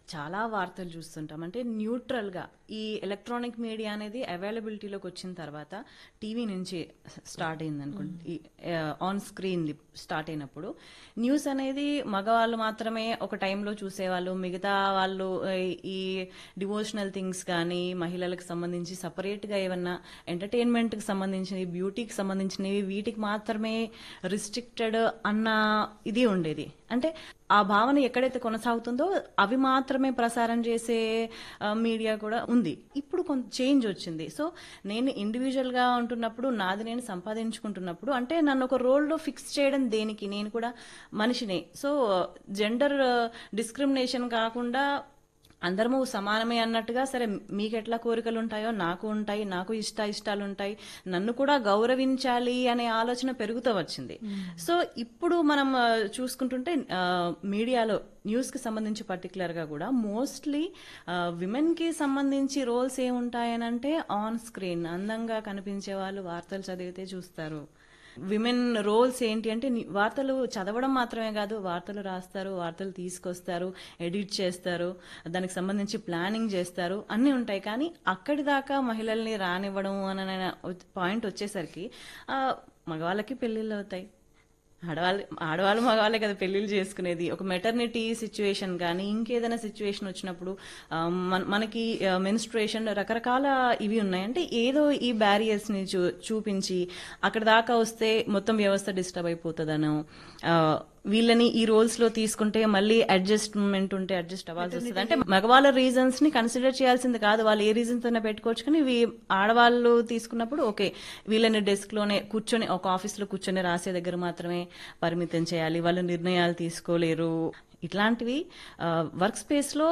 చాలా వార్తలు చూస్తుంటాం అంటే న్యూట్రల్గా ఈ ఎలక్ట్రానిక్ మీడియా అనేది అవైలబిలిటీలోకి వచ్చిన తర్వాత టీవీ నుంచి స్టార్ట్ అయింది అనుకోండి ఆన్ స్క్రీన్ స్టార్ట్ అయినప్పుడు న్యూస్ అనేది మగవాళ్ళు మాత్రమే ఒక టైంలో చూసేవాళ్ళు మిగతా వాళ్ళు ఆ, ఈ డివోషనల్ థింగ్స్ కానీ మహిళలకు సంబంధించి సపరేట్గా ఏమన్నా ఎంటర్టైన్మెంట్కి సంబంధించినవి బ్యూటీకి సంబంధించినవి వీటికి మాత్రమే రిస్ట్రిక్టెడ్ అన్న ఇది ఉండేది అంటే ఆ భావన ఎక్కడైతే కొనసాగుతుందో అవి మాత్రమే ప్రసారం చేసే ఆ, మీడియా కూడా ఉంది ఇప్పుడు కొంత చేంజ్ వచ్చింది సో నేను ఇండివిజువల్ గా ఉంటున్నప్పుడు నాది నేను సంపాదించుకుంటున్నప్పుడు అంటే నన్ను ఒక రోల్లో ఫిక్స్ చేయడం దేనికి నేను కూడా మనిషినే సో జెండర్ డిస్క్రిమినేషన్ కాకుండా అందరము సమానమే అన్నట్టుగా సరే మీకు ఎట్లా కోరికలు ఉంటాయో నాకు ఉంటాయి నాకు ఇష్ట ఇష్టాలు ఉంటాయి నన్ను కూడా గౌరవించాలి అనే ఆలోచన పెరుగుతూ వచ్చింది సో ఇప్పుడు మనం ఆ, చూసుకుంటుంటే ఆ, మీడియాలో న్యూస్ కి సంబంధించి పర్టికులర్ గా కూడా మోస్ట్లీ విమెన్ కి సంబంధించి రోల్స్ ఏముంటాయనంటే ఆన్ స్క్రీన్ అందంగా కనిపించే వాళ్ళు వార్తలు చదివితే చూస్తారు విమెన్ రోల్స్ ఏంటి అంటే ని- వార్తలు చదవడం మాత్రమే కాదు వార్తలు రాస్తారు వార్తలు తీసుకొస్తారు ఎడిట్ చేస్తారు దానికి సంబంధించి ప్లానింగ్ చేస్తారు అన్నీ ఉంటాయి కానీ అక్కడి దాకా మహిళల్ని రానివ్వడం అనే పాయింట్ వచ్చేసరికి ఆ, మగవాళ్ళకి పెళ్ళిళ్ళు అవుతాయి ఆడవాళ్ళు ఆడవాళ్ళు మగవాళ్ళే కదా పెళ్లిళ్ళు చేసుకునేది ఒక మెటర్నిటీ సిచ్యువేషన్ కానీ ఇంకేదైనా సిచ్యువేషన్ వచ్చినప్పుడు ఆ, మన- మనకి మెన్స్ట్రుయేషన్ రకరకాల ఇవి ఉన్నాయి అంటే ఏదో ఈ బ్యారియర్స్ ని చూ చూపించి అక్కడ దాకా వస్తే మొత్తం వ్యవస్థ డిస్టర్బ్ అయిపోతుందనో ఆ, వీళ్ళని ఈ రోల్స్ లో తీసుకుంటే మళ్ళీ అడ్జస్ట్మెంట్ ఉంటే అడ్జస్ట్ అవ్వాల్సి వస్తుంది అంటే మగవాళ్ళ రీజన్స్ ని కన్సిడర్ చేయాల్సింది కాదు వాళ్ళు ఏ రీజన్ తోనే పెట్టుకోవచ్చు కానీ వీ- ఆడవాళ్ళు తీసుకున్నప్పుడు ఓకే వీళ్ళని డెస్క్ లోనే కూర్చొని ఒక ఆఫీస్ లో కూర్చొని రాసే దగ్గర మాత్రమే పరిమితం చేయాలి వాళ్ళు నిర్ణయాలు తీసుకోలేరు ఇట్లాంటివి వర్క్ స్పేస్ లో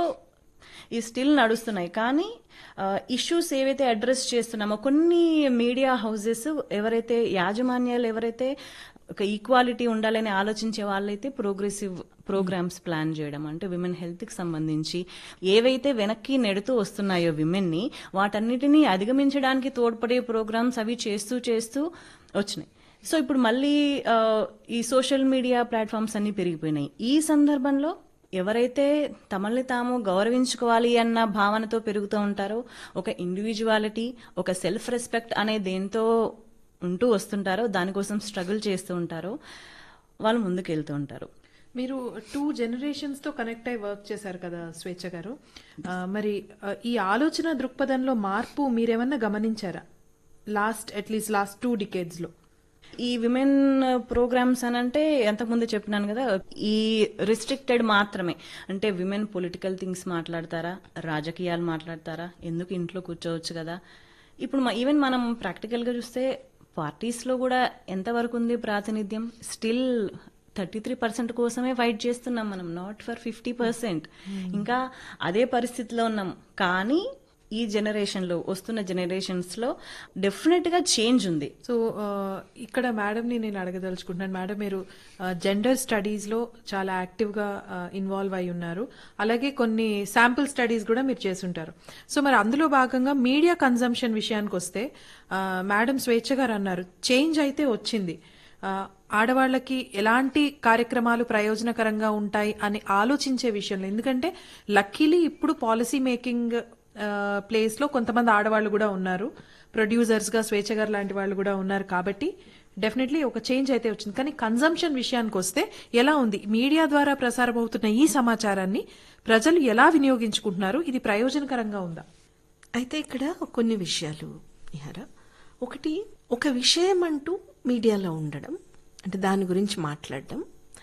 ఈ స్టిల్ నడుస్తున్నాయి కానీ ఇష్యూస్ ఏవైతే అడ్రస్ చేస్తున్నామో కొన్ని మీడియా హౌసెస్ ఎవరైతే యాజమాన్యాలు ఎవరైతే ఒక ఈక్వాలిటీ ఉండాలని ఆలోచించే వాళ్ళైతే ప్రోగ్రెసివ్ ప్రోగ్రామ్స్ ప్లాన్ చేయడం అంటే విమెన్ హెల్త్కి సంబంధించి ఏవైతే వెనక్కి నెడుతూ వస్తున్నాయో విమెన్ని వాటన్నిటినీ అధిగమించడానికి తోడ్పడే ప్రోగ్రామ్స్ అవి చేస్తూ చేస్తూ వచ్చినాయి సో ఇప్పుడు మళ్ళీ ఆ, ఈ సోషల్ మీడియా ప్లాట్ఫామ్స్ అన్ని పెరిగిపోయినాయి ఈ సందర్భంలో ఎవరైతే తమల్ని తాము గౌరవించుకోవాలి అన్న భావనతో పెరుగుతూ ఉంటారో ఒక ఇండివిజువాలిటీ ఒక సెల్ఫ్ రెస్పెక్ట్ అనే దేంతో ఉంటూ వస్తుంటారో దానికోసం స్ట్రగుల్ చేస్తూ ఉంటారో వాళ్ళు ముందుకు వెళ్తూ ఉంటారు మీరు టూ జనరేషన్స్ తో కనెక్ట్ అయి వర్క్ చేశారు కదా స్వేచ్ఛ గారు ఆ, మరి ఆ, ఈ ఆలోచన దృక్పథంలో మార్పు మీరేమన్నా గమనించారా last at least last two decades లో ఈ విమెన్ ప్రోగ్రామ్స్ అని అంటే ఎంతకుముందు చెప్పినాను కదా ఈ రిస్ట్రిక్టెడ్ మాత్రమే అంటే విమెన్ పొలిటికల్ థింగ్స్ మాట్లాడతారా రాజకీయాలు మాట్లాడతారా ఎందుకు ఇంట్లో కూర్చోవచ్చు కదా ఇప్పుడు ఈవెన్ మనం ప్రాక్టికల్ గా చూస్తే పార్టీస్ లో కూడా ఎంతవరకు ఉంది ప్రాతినిధ్యం స్టిల్ థర్టీ త్రీ పర్సెంట్ కోసమే ఫైట్ చేస్తున్నాం మనం నాట్ ఫర్ ఫిఫ్టీ పర్సెంట్ ఇంకా అదే పరిస్థితిలో ఉన్నాం కానీ ఈ జనరేషన్ లో వస్తున్న జనరేషన్స్ లో డెఫినెట్ గా చేంజ్ ఉంది సో ఆ, ఇక్కడ మేడం ని నేను అడగదలుచుకుంటున్నాను మేడం మీరు జెండర్ స్టడీస్ లో చాలా యాక్టివ్ గా ఇన్వాల్వ్ అయి ఉన్నారు అలాగే కొన్ని శాంపుల్ స్టడీస్ కూడా మీరు చేసుంటారు సో మరి అందులో భాగంగా మీడియా కన్జంప్షన్ విషయానికి వస్తే ఆ, మేడం స్వేచ్ఛ గారు అన్నారు చేంజ్ అయితే వచ్చింది ఆ, ఆడవాళ్ళకి ఎలాంటి కార్యక్రమాలు ప్రయోజనకరంగా ఉంటాయి అని ఆలోచించే విషయంలో ఎందుకంటే లక్కీలీ ఇప్పుడు పాలసీ మేకింగ్ ప్లేస్ లో కొంతమంది ఆడవాళ్ళు కూడా ఉన్నారు ప్రొడ్యూసర్స్ గా స్వేచ్ఛ గారు లాంటి వాళ్ళు కూడా ఉన్నారు కాబట్టి డెఫినెట్లీ ఒక చేంజ్ అయితే వచ్చింది కానీ కన్జంప్షన్ విషయానికి వస్తే ఎలా ఉంది మీడియా ద్వారా ప్రసారం అవుతున్న ఈ సమాచారాన్ని ప్రజలు ఎలా వినియోగించుకుంటున్నారు ఇది ప్రయోజనకరంగా ఉందా అయితే ఇక్కడ కొన్ని విషయాలు నిహార ఒకటి ఒక విషయం అంటూ మీడియాలో ఉండడం అంటే దాని గురించి మాట్లాడడం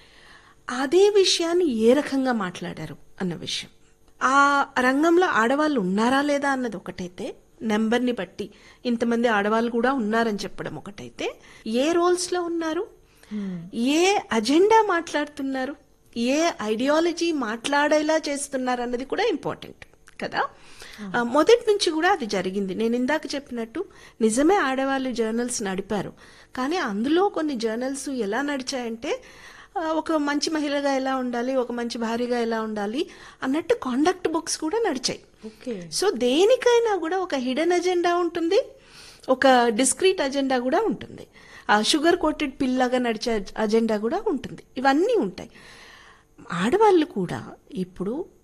అదే విషయాన్ని ఏ రకంగా మాట్లాడారు అన్న విషయం ఆ రంగంలో ఆడవాళ్ళు ఉన్నారా లేదా అన్నది ఒకటైతే నెంబర్ని బట్టి ఇంతమంది ఆడవాళ్ళు కూడా ఉన్నారని చెప్పడం ఒకటైతే ఏ రోల్స్ లో ఉన్నారు ఏ అజెండా మాట్లాడుతున్నారు ఏ ఐడియాలజీ మాట్లాడేలా చేస్తున్నారు అన్నది కూడా ఇంపార్టెంట్ కదా ఆ, మొదటి నుంచి కూడా అది జరిగింది నేను ఇందాక చెప్పినట్టు నిజమే ఆడవాళ్ళు జర్నల్స్ నడిపారు కానీ అందులో కొన్ని జర్నల్స్ ఎలా నడిచాయంటే ఆ, ఒక మంచి మహిళగా ఎలా ఉండాలి ఒక మంచి భార్యగా ఎలా ఉండాలి అన్నట్టు కాండక్ట్ బుక్స్ కూడా నడిచాయి ఓకే సో దేనికైనా కూడా ఒక హిడెన్ అజెండా ఉంటుంది ఒక డిస్క్రీట్ అజెండా కూడా ఉంటుంది ఆ షుగర్ కోటెడ్ పిల్లగా నడిచే అజెండా కూడా ఉంటుంది ఇవన్నీ ఉంటాయి ఆడవాళ్ళు కూడా ఇప్పుడు